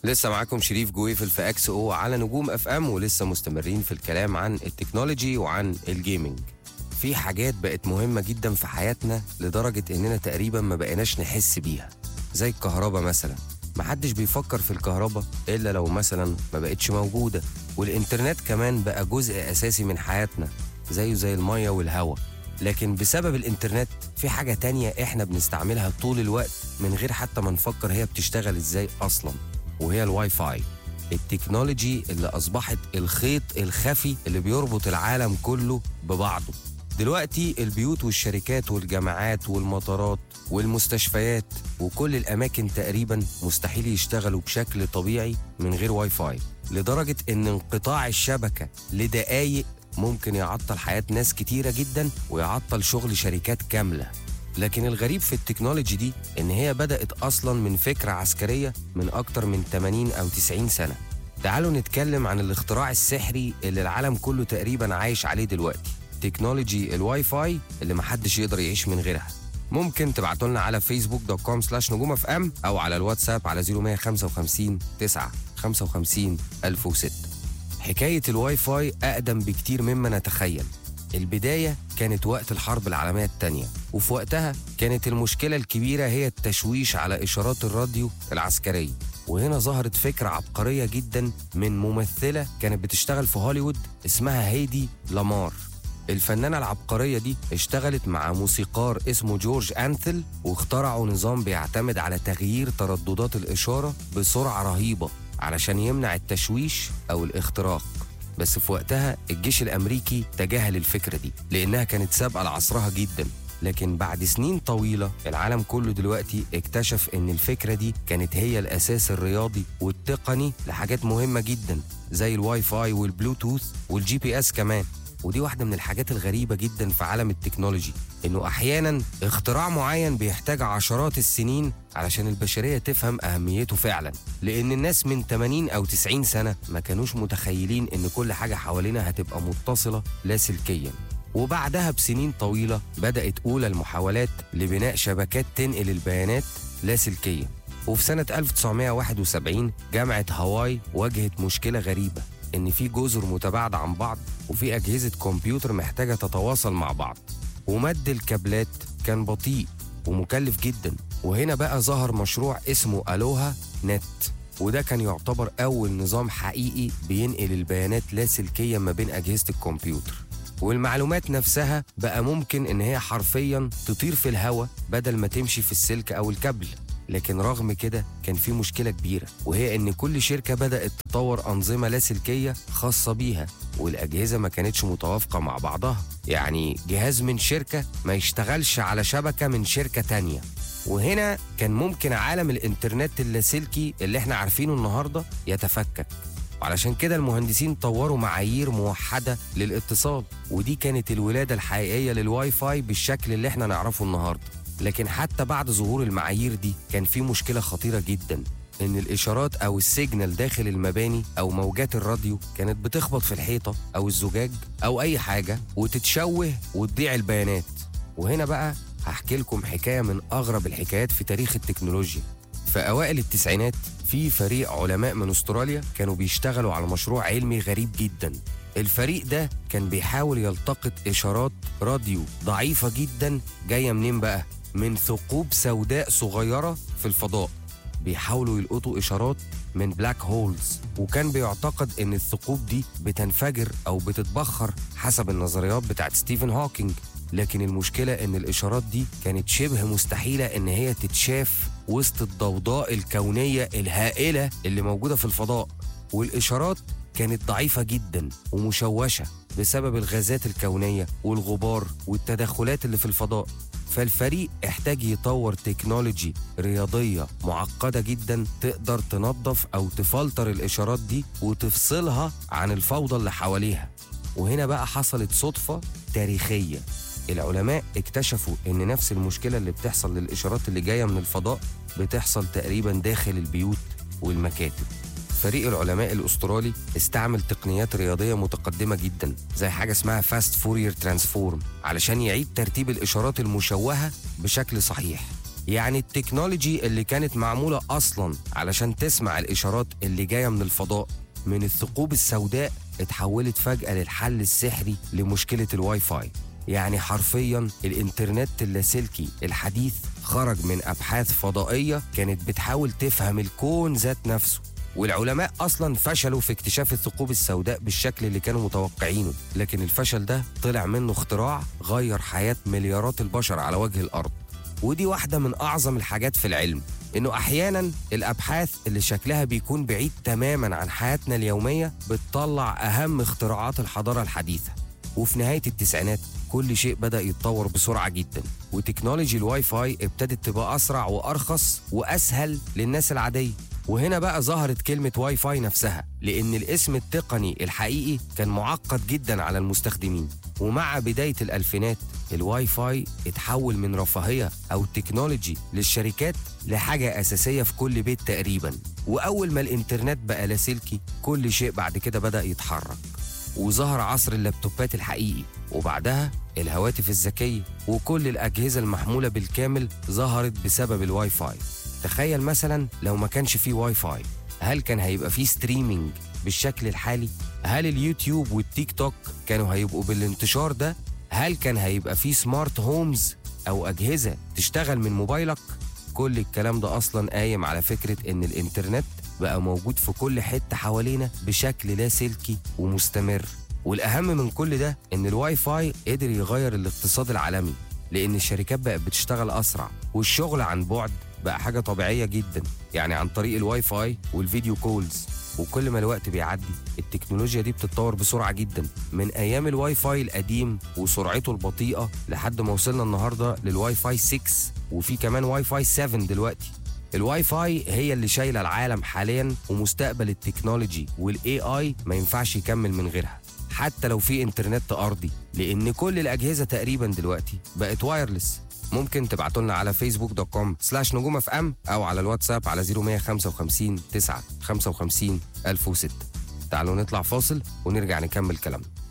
لسه معاكم شريف جويفل في اكس او على نجوم اف ام ولسه مستمرين في الكلام عن التكنولوجي وعن الجيمنج في حاجات بقت مهمة جدا في حياتنا لدرجة اننا تقريبا ما بقيناش نحس بيها زي الكهرباء مثلا محدش بيفكر في الكهرباء الا لو مثلا ما بقتش موجودة والانترنت كمان بقى جزء اساسي من حياتنا زيه زي المية والهواء لكن بسبب الانترنت في حاجة تانية احنا بنستعملها طول الوقت من غير حتى ما نفكر هي بتشتغل ازاي اصلا وهي الواي فاي التكنولوجي اللي اصبحت الخيط الخفي اللي بيربط العالم كله ببعضه دلوقتي البيوت والشركات والجامعات والمطارات والمستشفيات وكل الاماكن تقريبا مستحيل يشتغلوا بشكل طبيعي من غير واي فاي لدرجه ان انقطاع الشبكه لدقايق ممكن يعطل حياه ناس كتيره جدا ويعطل شغل شركات كامله لكن الغريب في التكنولوجي دي ان هي بدات اصلا من فكره عسكريه من اكتر من 80 او 90 سنه تعالوا نتكلم عن الاختراع السحري اللي العالم كله تقريبا عايش عليه دلوقتي تكنولوجي الواي فاي اللي محدش يقدر يعيش من غيرها ممكن تبعتوا لنا على فيسبوك دوت كوم سلاش نجوم اف ام او على الواتساب على 0155 9 55 1006 حكاية الواي فاي أقدم بكتير مما نتخيل البداية كانت وقت الحرب العالمية الثانية وفي وقتها كانت المشكلة الكبيرة هي التشويش على إشارات الراديو العسكرية وهنا ظهرت فكرة عبقرية جدا من ممثلة كانت بتشتغل في هوليوود اسمها هيدي لامار الفنانة العبقرية دي اشتغلت مع موسيقار اسمه جورج أنثل واخترعوا نظام بيعتمد على تغيير ترددات الإشارة بسرعة رهيبة علشان يمنع التشويش أو الاختراق بس في وقتها الجيش الأمريكي تجاهل الفكرة دي لأنها كانت سابقة لعصرها جدا لكن بعد سنين طويلة العالم كله دلوقتي اكتشف ان الفكرة دي كانت هي الأساس الرياضي والتقني لحاجات مهمة جدا زي الواي فاي والبلوتوث والجي بي اس كمان ودي واحدة من الحاجات الغريبة جدا في عالم التكنولوجي إنه أحيانا اختراع معين بيحتاج عشرات السنين علشان البشرية تفهم أهميته فعلا لأن الناس من 80 أو 90 سنة ما كانوش متخيلين إن كل حاجة حوالينا هتبقى متصلة لاسلكيا وبعدها بسنين طويلة بدأت أولى المحاولات لبناء شبكات تنقل البيانات لاسلكيا وفي سنة 1971 جامعة هاواي واجهت مشكلة غريبة إن في جزر متباعدة عن بعض وفي أجهزة كمبيوتر محتاجة تتواصل مع بعض ومد الكابلات كان بطيء ومكلف جدا وهنا بقى ظهر مشروع اسمه ألوها نت وده كان يعتبر أول نظام حقيقي بينقل البيانات لاسلكيا ما بين أجهزة الكمبيوتر والمعلومات نفسها بقى ممكن إن هي حرفيا تطير في الهواء بدل ما تمشي في السلك أو الكابل لكن رغم كده كان في مشكلة كبيرة وهي إن كل شركة بدأت تطور أنظمة لاسلكية خاصة بيها والأجهزة ما كانتش متوافقة مع بعضها يعني جهاز من شركة ما يشتغلش على شبكة من شركة تانية وهنا كان ممكن عالم الإنترنت اللاسلكي اللي احنا عارفينه النهاردة يتفكك وعلشان كده المهندسين طوروا معايير موحدة للاتصال ودي كانت الولادة الحقيقية للواي فاي بالشكل اللي احنا نعرفه النهاردة لكن حتى بعد ظهور المعايير دي كان في مشكلة خطيرة جدا إن الإشارات أو السيجنال داخل المباني أو موجات الراديو كانت بتخبط في الحيطة أو الزجاج أو أي حاجة وتتشوه وتضيع البيانات وهنا بقى هحكي لكم حكاية من أغرب الحكايات في تاريخ التكنولوجيا في أوائل التسعينات في فريق علماء من أستراليا كانوا بيشتغلوا على مشروع علمي غريب جدا الفريق ده كان بيحاول يلتقط إشارات راديو ضعيفة جدا جاية منين بقى؟ من ثقوب سوداء صغيرة في الفضاء بيحاولوا يلقطوا إشارات من بلاك هولز وكان بيعتقد إن الثقوب دي بتنفجر أو بتتبخر حسب النظريات بتاعت ستيفن هوكينج لكن المشكلة إن الإشارات دي كانت شبه مستحيلة إن هي تتشاف وسط الضوضاء الكونية الهائلة اللي موجودة في الفضاء والإشارات كانت ضعيفة جدا ومشوشة بسبب الغازات الكونية والغبار والتدخلات اللي في الفضاء فالفريق احتاج يطور تكنولوجي رياضية معقدة جدا تقدر تنظف أو تفلتر الإشارات دي وتفصلها عن الفوضى اللي حواليها وهنا بقى حصلت صدفة تاريخية العلماء اكتشفوا ان نفس المشكلة اللي بتحصل للإشارات اللي جاية من الفضاء بتحصل تقريبا داخل البيوت والمكاتب فريق العلماء الأسترالي استعمل تقنيات رياضية متقدمة جدا زي حاجة اسمها فاست فورير ترانسفورم علشان يعيد ترتيب الإشارات المشوهة بشكل صحيح يعني التكنولوجي اللي كانت معمولة أصلا علشان تسمع الإشارات اللي جاية من الفضاء من الثقوب السوداء اتحولت فجأة للحل السحري لمشكلة الواي فاي يعني حرفيا الانترنت اللاسلكي الحديث خرج من أبحاث فضائية كانت بتحاول تفهم الكون ذات نفسه والعلماء اصلا فشلوا في اكتشاف الثقوب السوداء بالشكل اللي كانوا متوقعينه لكن الفشل ده طلع منه اختراع غير حياه مليارات البشر على وجه الارض ودي واحده من اعظم الحاجات في العلم انه احيانا الابحاث اللي شكلها بيكون بعيد تماما عن حياتنا اليوميه بتطلع اهم اختراعات الحضاره الحديثه وفي نهايه التسعينات كل شيء بدا يتطور بسرعه جدا وتكنولوجي الواي فاي ابتدت تبقى اسرع وارخص واسهل للناس العاديه وهنا بقى ظهرت كلمة واي فاي نفسها لأن الاسم التقني الحقيقي كان معقد جدا على المستخدمين ومع بداية الألفينات الواي فاي اتحول من رفاهية أو تكنولوجي للشركات لحاجة أساسية في كل بيت تقريبا وأول ما الإنترنت بقى لاسلكي كل شيء بعد كده بدأ يتحرك وظهر عصر اللابتوبات الحقيقي وبعدها الهواتف الذكية وكل الأجهزة المحمولة بالكامل ظهرت بسبب الواي فاي تخيل مثلا لو ما كانش فيه واي فاي هل كان هيبقى فيه ستريمينج بالشكل الحالي هل اليوتيوب والتيك توك كانوا هيبقوا بالانتشار ده هل كان هيبقى فيه سمارت هومز او اجهزه تشتغل من موبايلك كل الكلام ده اصلا قايم على فكره ان الانترنت بقى موجود في كل حته حوالينا بشكل لاسلكي ومستمر والاهم من كل ده ان الواي فاي قدر يغير الاقتصاد العالمي لان الشركات بقت بتشتغل اسرع والشغل عن بعد بقى حاجه طبيعيه جدا يعني عن طريق الواي فاي والفيديو كولز وكل ما الوقت بيعدي التكنولوجيا دي بتتطور بسرعه جدا من ايام الواي فاي القديم وسرعته البطيئه لحد ما وصلنا النهارده للواي فاي 6 وفي كمان واي فاي 7 دلوقتي الواي فاي هي اللي شايله العالم حاليا ومستقبل التكنولوجي والاي اي ما ينفعش يكمل من غيرها حتى لو في انترنت ارضي لان كل الاجهزه تقريبا دلوقتي بقت وايرلس ممكن تبعتوا لنا على فيسبوك دوت كوم سلاش نجوم اف ام او على الواتساب على 0155 9 55 1006 تعالوا نطلع فاصل ونرجع نكمل كلامنا